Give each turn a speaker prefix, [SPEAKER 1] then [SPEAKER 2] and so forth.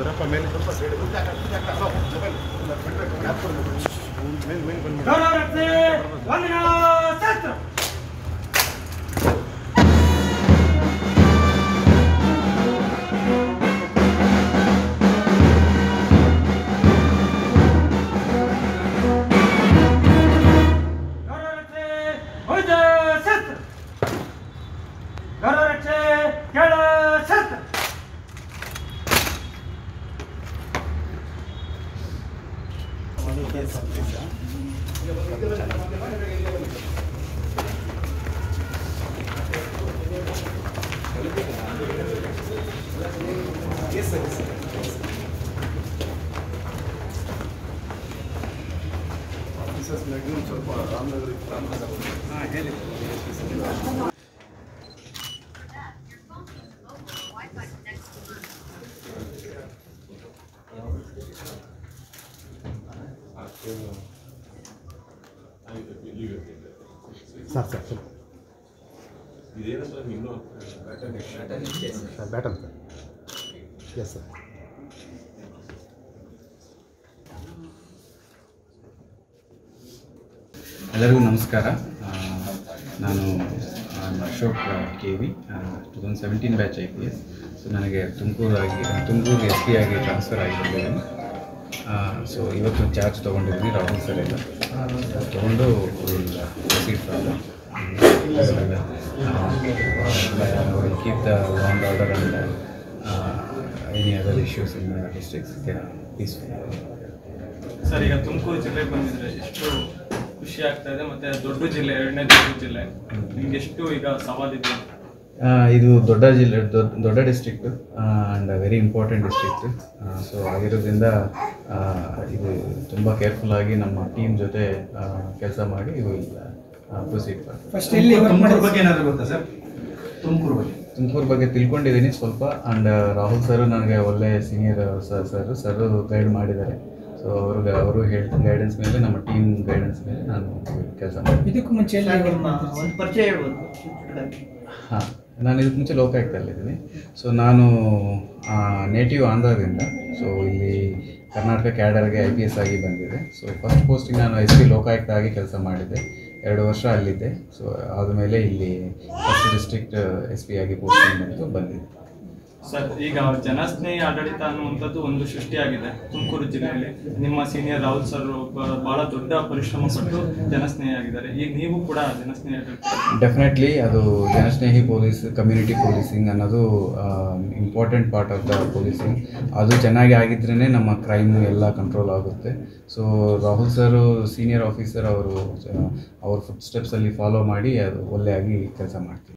[SPEAKER 1] ಬರಪ್ಪ ಮೇಲೆ ಸ್ವಲ್ಪ ಸೈಡ್ ಮೇಲೆ ಮೇಲೆ ಬಂದ್ಬಿಡಿ
[SPEAKER 2] ಗೌರವರತ್ನೆ ವಂದನಾ ಶಾಸ್ತ್ರ ಗೌರವರತ್ನೆ ಭುಜ ಶಾಸ್ತ್ರ ಗೌರವರಕ್ಷೆ ಕೆಳ ಶಾಸ್ತ್ರ
[SPEAKER 1] ಆಫೀಸರ್ಸ್ ಮ್ಯಾಕ್ಸಿಮಮ್ ಸ್ವಲ್ಪ Ramanagara Ramanagara sir sir sir sir baton sir yes sir
[SPEAKER 3] ಎಲ್ಲರಿಗೂ ನಮಸ್ಕಾರ ಆ, ನಾನು ಆ, Ashok K V two thousand seventeen batch I P S so ನನಗೆ ತುಮಕೂರು ಆಗಿ ತುಮಕೂರು ಎಸ್ ಪಿ ಆಗಿ ಟ್ರಾನ್ಸ್ಫರ್ ಆಗಿದ್ದೀನಿ ಸೊ ಇವತ್ತು ಚಾರ್ಜ್ ತೊಗೊಂಡಿದ್ದೀನಿ ರಾಹುಲ್ ಸರ್ ಎಲ್ಲ ತೊಗೊಂಡು proceed keep the law and order and any other issues in districts peaceful
[SPEAKER 4] sir ಈಗ ತುಮಕೂರು ಜಿಲ್ಲೆಗೆ ಬಂದಿದ್ರೆ ಎಷ್ಟು ಖುಷಿ ಆಗ್ತಾ ಇದೆ ಮತ್ತೆ ದೊಡ್ಡ ಜಿಲ್ಲೆ ಎರಡನೇ ದೊಡ್ಡ ಜಿಲ್ಲೆ ನಿಮ್ಗೆ ಎಷ್ಟು ಈಗ ಸವಾಲಿದೆ
[SPEAKER 3] ಆ, ಇದು ದೊಡ್ಡ ಜಿಲ್ಲೆ ದೊಡ್ಡ ದೊಡ್ಡ district and very important district so ಆಗಿರೋದ್ರಿಂದ ಆ, ಇದು ತುಂಬ ಕೇರ್ಫುಲ್ ಆಗಿ ನಮ್ಮ ಟೀಮ್ ಜೊತೆ ಕೆಲಸ ಮಾಡಿ ಇದು ಪ್ರೊಸೀಡ್ ಮಾಡ್ತೀವಿ
[SPEAKER 2] ಫಸ್ಟ್ ಎಲ್ಲಿ
[SPEAKER 5] ತುಮಕೂರು ಬಗ್ಗೆ ಏನಾದ್ರು ಗೊತ್ತಾ ಸರ್ ತುಮಕೂರು ಬಗ್ಗೆ
[SPEAKER 3] ತುಮಕೂರು ಬಗ್ಗೆ ತಿಳ್ಕೊಂಡಿದ್ದೀನಿ ಸ್ವಲ್ಪ ಆ್ಯಂಡ್ ರಾಹುಲ್ ಸರ್ ನನಗೆ ಒಳ್ಳೆ senior sir sir sir guide ಮಾಡಿದ್ದಾರೆ ಸೊ ಅವ್ರಿಗೆ ಅವರು ಹೇಳಿದ ಗೈಡೆನ್ಸ್ ಮೇಲೆ ನಮ್ಮ ಟೀಮ್ ಗೈಡೆನ್ಸ್ ಮೇಲೆ ನಾನು ಕೆಲಸ ಮಾಡ್ತೀನಿ
[SPEAKER 2] ಇದಕ್ಕೂ ಮುಂಚೆ ಎಲ್ಲಿ
[SPEAKER 5] ಸರ್,
[SPEAKER 2] work
[SPEAKER 5] ನಿಮ್ಮ
[SPEAKER 2] ಮಾಡ್ತಿದ್ರಿ?
[SPEAKER 5] ಒಂದು ಪರಿಚಯ ಹೇಳ್ಬೋದು ಚಿಕ್ಕದಾಗಿ.
[SPEAKER 3] ಹಾಂ ನಾನು ಇದಕ್ಕೆ ಮುಂಚೆ ಲೋಕಾಯುಕ್ತಲ್ಲಿದ್ದೀನಿ ಸೊ ನಾನು ನೇಟಿವ್ ಆಂಧ್ರದಿಂದ ಸೊ ಇಲ್ಲಿ ಕರ್ನಾಟಕ ಕ್ಯಾಡರ್ಗೆ ಐ ಪಿ ಎಸ್ ಆಗಿ ಬಂದಿದೆ ಸೊ ಫಸ್ಟ್ ಪೋಸ್ಟಿಂಗ್ ನಾನು ಎಸ್ ಪಿ ಲೋಕಾಯುಕ್ತ ಆಗಿ ಕೆಲಸ ಮಾಡಿದ್ದೆ ಎರಡು ವರ್ಷ ಅಲ್ಲಿದ್ದೆ ಸೊ ಆದಮೇಲೆ ಇಲ್ಲಿ ಫಸ್ಟ್ ಡಿಸ್ಟ್ರಿಕ್ಟ್ ಎಸ್ ಪಿ ಆಗಿ ಪೋಸ್ಟಿಂಗ್ ಬಂದು ಬಂದಿದ್ದೆ
[SPEAKER 4] ಸರ್ ಈಗ ಜನಸ್ನೇಹಿ ಆಡಳಿತ ಅನ್ನುವಂಥದ್ದು ಒಂದು ಸೃಷ್ಟಿಯಾಗಿದೆ ತುಮಕೂರು ಜಿಲ್ಲೆಯಲ್ಲಿ ನಿಮ್ಮ ಸೀನಿಯರ್ ರಾಹುಲ್ ಸರ್ ಒಬ್ಬ ಬಹಳ ದೊಡ್ಡ ಪರಿಶ್ರಮ ಪಟ್ಟು ಜನಸ್ನೇಹಿ ಆಗಿದ್ದಾರೆ ಈಗ ನೀವು ಕೂಡ ಜನಸ್ನೇಹಿ ಆಡಳಿತ
[SPEAKER 3] ಡೆಫಿನೆಟ್ಲಿ ಅದು ಜನಸ್ನೇಹಿ ಪೊಲೀಸ್ ಕಮ್ಯುನಿಟಿ ಪೊಲೀಸಿಂಗ್ ಅನ್ನೋದು important part of the policing ಅದು ಚೆನ್ನಾಗಿ ಆಗಿದ್ರೇ ನಮ್ಮ ಕ್ರೈಮು ಎಲ್ಲ ಕಂಟ್ರೋಲ್ ಆಗುತ್ತೆ so Rahul sir senior officer ಅವರು ಅವ್ರ ಫುಟ್ ಸ್ಟೆಪ್ಸಲ್ಲಿ ಫಾಲೋ ಮಾಡಿ ಅದು ಒಳ್ಳೆಯಾಗಿ ಕೆಲಸ ಮಾಡ್ತೀವಿ